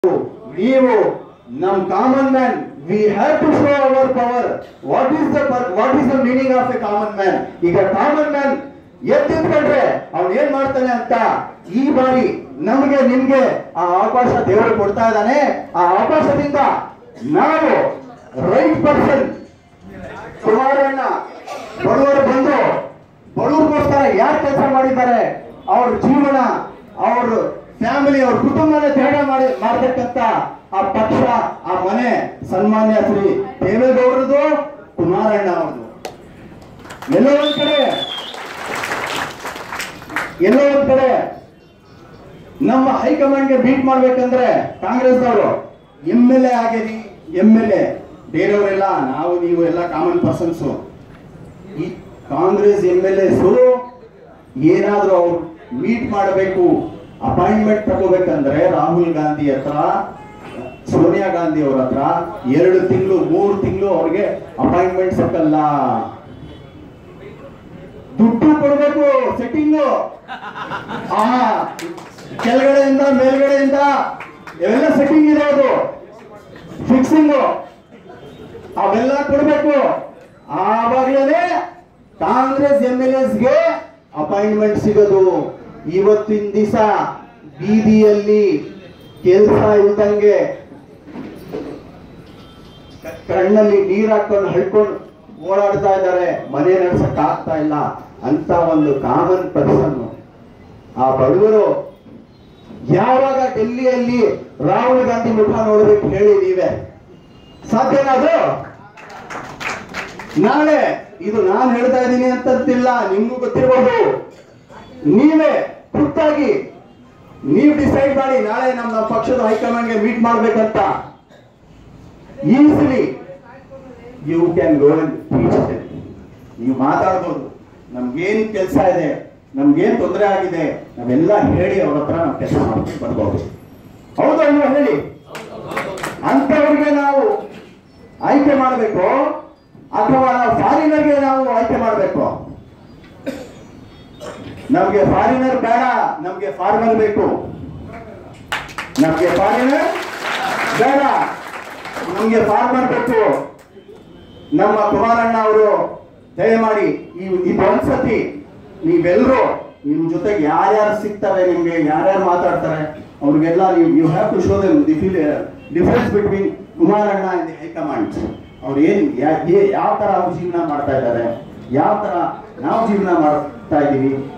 ನೀವು ನಮ್ common man we have to show our power what is the what is the meaning of a common man ಈಗ common man ಎತ್ತಿದ್ಕೊಂಡ್ರೆ ಅವ್ನು ಏನ್ ಮಾಡ್ತಾನೆ ಅಂತ ಈ ಬಾರಿ ನಮಗೆ ನಿಮ್ಗೆ ಆ ಅವಕಾಶ ದೇವರು ಕೊಡ್ತಾ ಇದ್ದಾನೆ ಆ ಅವಕಾಶದಿಂದ ನಾವು ರೈಟ್ ಪರ್ಸನ್ ಕುಮಾರಣ್ಣ ಬಡವರು ಬಂದು ಬಡವರಿಗೋಸ್ಕರ ಯಾರು ಕೆಲಸ ಮಾಡಿದ್ದಾರೆ ಅವ್ರ ಜೀವನ ಅವ್ರ ಫ್ಯಾಮಿಲಿ ಅವ್ರ ಕುಟುಂಬನ ತ್ಯಾಗ ಮಾಡಿ ಮಾಡ್ತಕ್ಕಂತ ಆ ಪಕ್ಷ ಆ ಮನೆ ಸನ್ಮಾನ್ಯ ಶ್ರೀ ದೇವೇಗೌಡರದು ಕುಮಾರಣ್ಣ ಅವ್ರದ್ದು ಎಲ್ಲೋ ಒಂದ್ ಕಡೆ ಎಲ್ಲೋ ಒಂದ್ ಕಡೆ ನಮ್ಮ ಹೈಕಮಾಂಡ್ಗೆ ಬೀಟ್ ಮಾಡ್ಬೇಕಂದ್ರೆ ಕಾಂಗ್ರೆಸ್ದವರು ಎಂ ಎಲ್ ಎ ಆಗೇರಿ ಎಂ ಎಲ್ ಎ ಬೇರೆಯವರೆಲ್ಲ ನಾವು ನೀವು ಎಲ್ಲ ಕಾಮನ್ ಪರ್ಸನ್ಸ್ ಈ ಕಾಂಗ್ರೆಸ್ ಎಂ ಎಲ್ ಎಸ್ ಏನಾದ್ರೂ ಅವ್ರು ಮೀಟ್ ಮಾಡಬೇಕು ಅಪಾಯಿಂಟ್ಮೆಂಟ್ ತಗೋಬೇಕಂದ್ರೆ ರಾಹುಲ್ ಗಾಂಧಿ ಹತ್ರ ಸೋನಿಯಾ ಗಾಂಧಿ ಅವ್ರ ಹತ್ರ ಎರಡು ತಿಂಗಳು ಮೂರು ತಿಂಗಳು ಅವ್ರಿಗೆ ಅಪಾಯಿಂಟ್ಮೆಂಟ್ ಸಿಕ್ಕಲ್ಲ ದುಡ್ಡು ಕೊಡ್ಬೇಕು ಸೆಟ್ಟಿಂಗು ಆ ಕೆಳಗಡೆಯಿಂದ ಮೇಲ್ಗಡೆಯಿಂದ ಇವೆಲ್ಲ ಸೆಟ್ಟಿಂಗ್ ಇರೋದು ಫಿಕ್ಸಿಂಗ್ ಅವೆಲ್ಲ ಕೊಡ್ಬೇಕು ಆವಾಗಲೇ ಕಾಂಗ್ರೆಸ್ ಎಂ ಎಲ್ ಎಸ್ಗೆ ಅಪಾಯಿಂಟ್ಮೆಂಟ್ ಸಿಗೋದು ಇವತ್ತಿನ ದಿವಸ ಬೀದಿಯಲ್ಲಿ ಕೆಲಸ ಇಲ್ದಂಗೆ ಕ- ಕಣ್ಣಲ್ಲಿ ನೀರ್ ಹಾಕೊಂಡು ಹಳ್ಕೊಂಡು ಓಡಾಡ್ತಾ ಇದ್ದಾರೆ ಮನೆ ನಡ್ಸಕ್ ಆಗ್ತಾ ಇಲ್ಲ ಅಂತ ಒಂದು ಕಾಮನ್ ಪರ್ಸನ್ ಆ ಬಡವರು ಯಾವಾಗ ಡೆಲ್ಲಿಯಲ್ಲಿ ರಾಹುಲ್ ಗಾಂಧಿ ಮುಖ ನೋಡ್ಬೇಕು ಹೇಳಿ ನೀವೇ ಸಾಧ್ಯನಾ ಅದು ನಾಳೆ ಇದು ನಾನು ಹೇಳ್ತಾ ಇದ್ದೀನಿ ಅಂತಂತಿಲ್ಲ ನಿಮ್ಗೂ ಗೊತ್ತಿರ್ಬೋದು ನೀವೇ ಖುದ್ದಾಗಿ ನೀವು ಡಿಸೈಡ್ ಮಾಡಿ ನಾಳೆ ನಮ್ಮ ನಮ್ಮ ಪಕ್ಷದ ಹೈಕಮಾಂಡ್ಗೆ ಮೀಟ್ ಮಾಡ್ಬೇಕಂತ easily you can go and teach ನೀವು ಮಾತಾಡ್ಬೋದು ನಮ್ಗೇನ್ ಕೆಲಸ ಇದೆ ನಮ್ಗೇನ್ ತೊಂದರೆ ಆಗಿದೆ ನಾವೆಲ್ಲ ಹೇಳಿ ಅವ್ರ ಹತ್ರ ನಾವು ಕೆಲಸ ಮಾಡ್ಕೊಂಡು ಬರ್ಬೋದು ಹೌದಾ ನೀವು ಹೇಳಿ ಅಂತವ್ರಿಗೆ ನಾವು ಆಯ್ಕೆ ಮಾಡಬೇಕು ಅಥವಾ ನಾವು ಫಾರಿನರ್ಗೆ ನಾವು ಆಯ್ಕೆ ಮಾಡಬೇಕು ನಮ್ಗೆ ಫಾರಿನರ್ ಬೇಡ ನಮ್ಗೆ ಫಾರ್ಮರ್ ಬೇಕು ನಮ್ಗೆ ಫಾರಿನರ್ ಬೇಡ ನಮ್ಗೆ ಫಾರ್ಮರ್ ಬೇಕು ನಮ್ಮ ಕುಮಾರಣ್ಣ ಅವರು ದಯಮಾಡಿ ಈ ಇದೊಂದ್ಸತಿ ನೀವೆಲ್ಲರೂ ನಿಮ್ ಜೊತೆಗೆ ಯಾರ್ಯಾರು ಸಿಗ್ತಾರೆ ನಿಮ್ಗೆ ಯಾರ್ಯಾರು ಮಾತಾಡ್ತಾರೆ ಅವ್ರಿಗೆಲ್ಲ ನೀವು you have to show them the difference between Kumaranna and the high command ಅವ್ರು ಏನ್ ಯಾ- ಏ- ಯಾವ ತರ ಅವ್ರು ಜೀವನ ಮಾಡ್ತಾ ಇದ್ದಾರೆ ಯಾವ ತರ ನಾವು ಜೀವನ ಮಾಡ್ತಾ ಇದೀವಿ